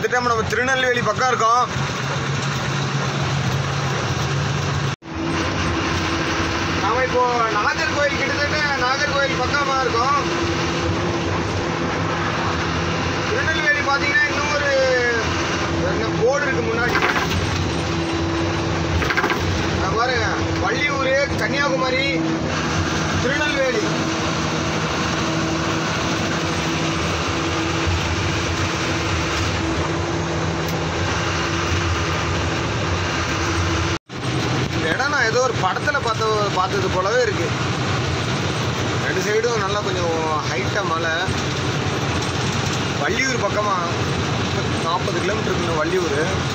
கிட்டத்தட்ட நம்ம திருநெல்வேலி பக்கம் இருக்கோம் நாம இப்போ நாகர்கோயில் கிட்டத்தட்ட நாகர்கோயில் பக்கமா இருக்கோம் திருநெல்வேலி பார்த்தீங்கன்னா இன்னும் ஒரு என்ன போர்டு இருக்கு முன்னாடி நான் பாருங்க வள்ளியூர் கன்னியாகுமரி திருநெல்வேலி இந்த இடம் நான் ஏதோ ஒரு படத்தில் பார்த்த பார்த்தது போலவே இருக்கு ரெண்டு சைடும் நல்லா கொஞ்சம் ஹைட்டாக மலை வள்ளியூர் பக்கமாக நாற்பது கிலோமீட்டர் இருக்குங்க வள்ளியூர்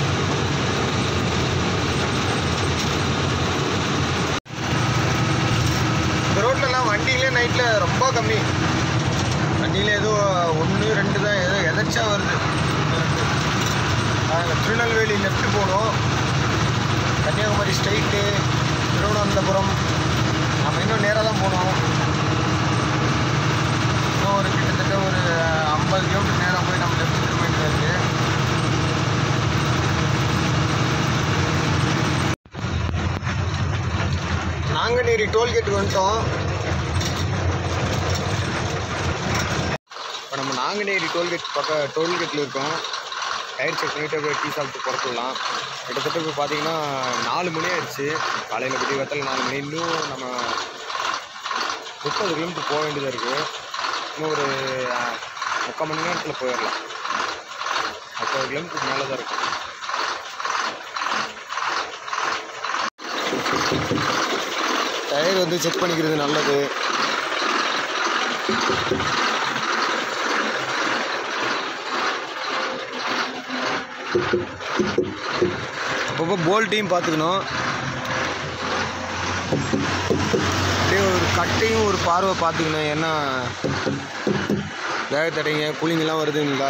இந்த ரோட்லலாம் வண்டியிலே நைட்டில் ரொம்ப கம்மி வண்டியில் ஏதோ ஒன்று ரெண்டு தான் ஏதோ எதர்ச்சா வருது நாங்கள் திருநெல்வேலி லெஃப்ட் போனோம் கன்னியாகுமரி ஸ்ட்ரைட்டு திருவனந்தபுரம் நம்ம இன்னும் நேராக தான் போனோம் இன்னும் ஒரு கிட்டத்தட்ட ஒரு ஐம்பது கிலோமீட்டர் நேரம் போய் நம்ம லெஃப்ட் திரும்ப வேண்டியது இருக்கு நாங்குநேரி டோல்கேட்டுக்கு வந்துட்டோம் இப்போ நம்ம நாங்குநேரி டோல்கேட் பக்கம் டோல்கேட்டில் இருக்கோம் டயர் செக் பண்ணிட்டு அப்படியே டீ சாப்பிட்டு புறப்படலாம் கிட்டத்தட்ட இப்போ பார்த்தீங்கன்னா நாலு மணி ஆயிடுச்சு காலையில் விடிய காத்தால நாலு மணி இன்னும் நம்ம முப்பது கிலோமீட்டர் போக வேண்டியதாக இருக்குது இன்னும் ஒரு அஹ், முக்கால் மணி நேரத்தில் போயிடலாம் முப்பது கிலோமீட்டருக்கு மேலே தான் இருக்கும் டயர் வந்து செக் பண்ணிக்கிறது நல்லது அப்பப்போ போல்ட்டையும் பார்த்துக்கணும் அப்படியே ஒரு கட்டையும் ஒரு பார்வை பார்த்துக்கணும் ஏன்னா வேக தடைங்க கூலிங்கெல்லாம் வருதுங்களா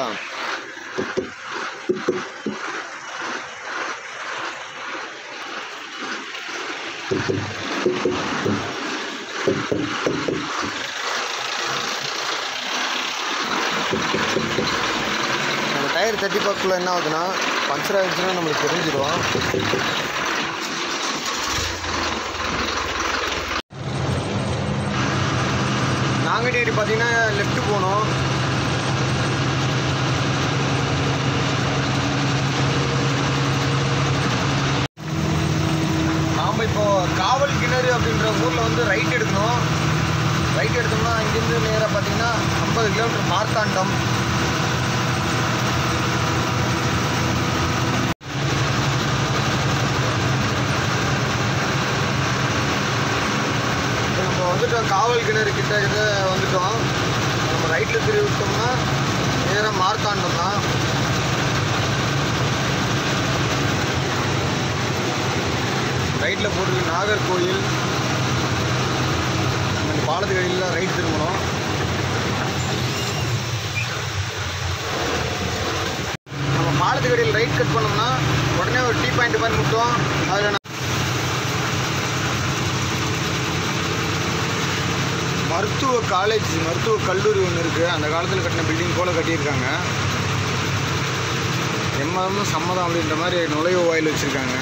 நம்ம டயர் தட்டி பார்க்கல என்ன ஆகுதுன்னா பஞ்சர் ஆகிடுச்சுன்னா நம்மளுக்கு தெரிஞ்சிடும் நாங்குநேரி பார்த்தீங்கன்னா லெஃப்ட் போகணும் நாம் இப்போ காவல் கிணறு அப்படின்ற ஊரில் வந்து ரைட் எடுக்கணும் ரைட் எடுத்தோம்னா இங்கேருந்து நேராக பார்த்தீங்கன்னா ஐம்பது கிலோமீட்டர் மார்த்தாண்டம் இப்போ நம்ம வந்துட்டோம் காவல் கிணறு கிட்ட கிட்ட வந்துட்டோம் நம்ம ரைட்டில் திரும்பி விட்டோம்னா நேராக மார்த்தாண்டம் தான் ரைட்டில் போட்டிருக்கு நாகர்கோயில் நம்ம இந்த பாலத்துக்கு அடியில் ரைட் திரும்பணும் நம்ம பாலத்துக்கு அடியில் ரைட் கட் பண்ணோம்னா உடனே ஒரு டீ பாயிண்ட் மாதிரி முட்டோம் அதில் மருத்துவ காலேஜ் மருத்துவ கல்லூரி ஒன்று இருக்குது அந்த காலத்தில் கட்டின பில்டிங் போல் கட்டியிருக்காங்க எம்மதமும் சம்மதம் அப்படின்ற மாதிரி நுழைவு வாயில் வச்சுருக்காங்க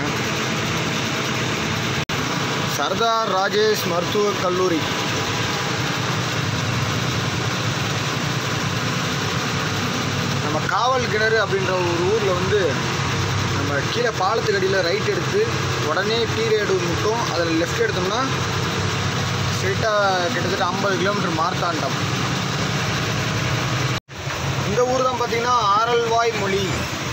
சர்தார் ராஜேஷ் மருத்துவக் கல்லூரி நம்ம காவல் கிணறு அப்படின்ற ஒரு ஊரில் வந்து நம்ம கீழே பாலத்துக்கு அடியில் ரைட் எடுத்து உடனே டீ ரேடு மட்டும் அதில் லெஃப்ட் எடுத்தோம்னா ஸ்ட்ரெயிட்டாக கிட்டத்தட்ட ஐம்பது கிலோமீட்டர் மார்த்தாண்டம் இந்த ஊர் தான் பார்த்தீங்கன்னா ஆரல்வாய் மொழி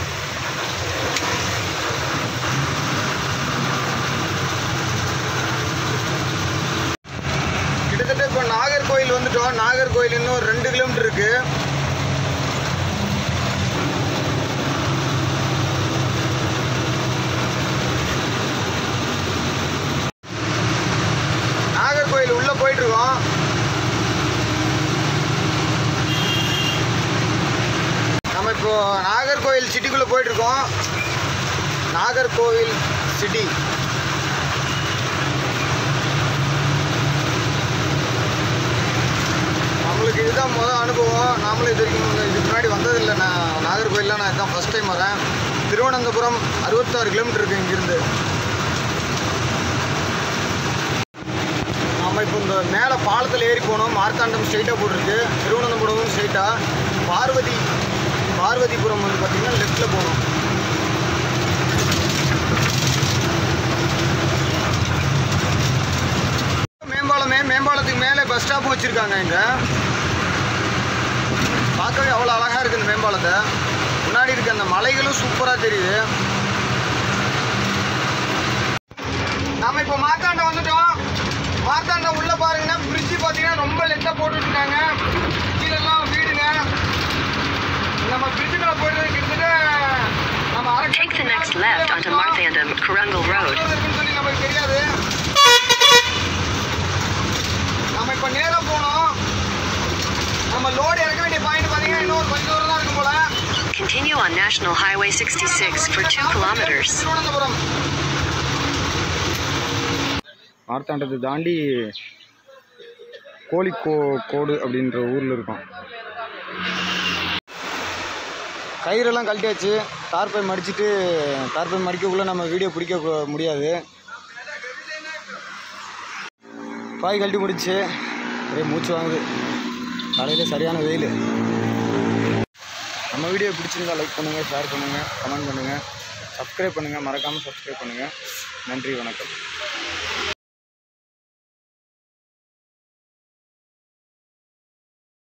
கிட்டத்தட்ட இப்போ நாகர்கோயில் வந்துட்டோம் நாகர்கோயில் இன்னும் ஒரு ரெண்டு கிலோமீட்டர் இருக்கு நாகர்கோயில் உள்ள போயிட்டு இருக்கோம் நம்ம இப்போ நாகர்கோயில் சிட்டிக்குள்ள போயிட்டு இருக்கோம் நாகர்கோவில் சிட்டி நம்மளுக்கு இதுதான் முதல் அனுபவம் நாமளும் இது வரைக்கும் வந்து இதுக்கு முன்னாடி வந்ததில்லை நான் நாகர்கோயிலில் நான் இதான் ஃபஸ்ட் டைம் வரேன் திருவனந்தபுரம் அறுபத்தாறு கிலோமீட்டர் இருக்குது இங்கேருந்து நம்ம இப்போ இந்த மேலே பாலத்தில் ஏறி போனோம் மார்த்தாண்டம் ஸ்ட்ரைட்டாக போட்டிருக்கு திருவனந்தபுரமும் ஸ்ட்ரைட்டாக பார்வதி பார்வதிபுரம் வந்து பார்த்திங்கன்னா லெஃப்ட்டில் போகணும் மேம்பாலமே மேம்பாலத்துக்கு மேலே பஸ் ஸ்டாப்பும் வச்சுருக்காங்க இங்கே பார்க்கவே அவ்வளோ அழகாக இருக்குது இந்த மேம்பாலத்தை முன்னாடி இருக்க அந்த மலைகளும் சூப்பராக தெரியுது நாம இப்போ மார்த்தாண்டம் வந்துட்டோம் மார்த்தாண்டம் உள்ள பாருங்கன்னா பிரிட்ஜ் பார்த்தீங்கன்னா ரொம்ப லென்த்தாக போட்டுருக்காங்க கீழெல்லாம் வீடுங்க நம்ம பிரிட்ஜ் மேலே போயிட்டு கிட்டத்தட்ட நம்ம அரை Take the next left onto Marthandam, Kurungal Road. இருக்குன்னு சொல்லி நமக்கு தெரியாது நம்ம இப்போ நேராக போனோம் நம்ம லோடு இறக்க வேண்டிய பாயிண்ட் பார்த்தீங்கன்னா இன்னும் ஒரு கொஞ்சம் தூரம் தான் இருக்கும் போல Continue on National Highway 66 for 2 kilometers. Thiruvananthapuram மார்த்தாண்டத்தை தாண்டி கோழிக்கோ கோடு அப்படின்ற ஊரில் இருக்கோம் கயிறெல்லாம் கழட்டியாச்சு தார்பை மடிச்சிட்டு தார்பை மடிக்கக்குள்ளே நம்ம வீடியோ பிடிக்க கு- முடியாது பாய் கழட்டி முடிச்சு ஒரே மூச்சு வாங்குது காலையில் சரியான வெயில் நம்ம வீடியோ பிடிச்சிருந்தா லைக் பண்ணுங்கள் ஷேர் பண்ணுங்கள் கமெண்ட் பண்ணுங்கள் சப்ஸ்கிரைப் பண்ணுங்கள் மறக்காமல் சப்ஸ்கிரைப் பண்ணுங்கள் நன்றி வணக்கம்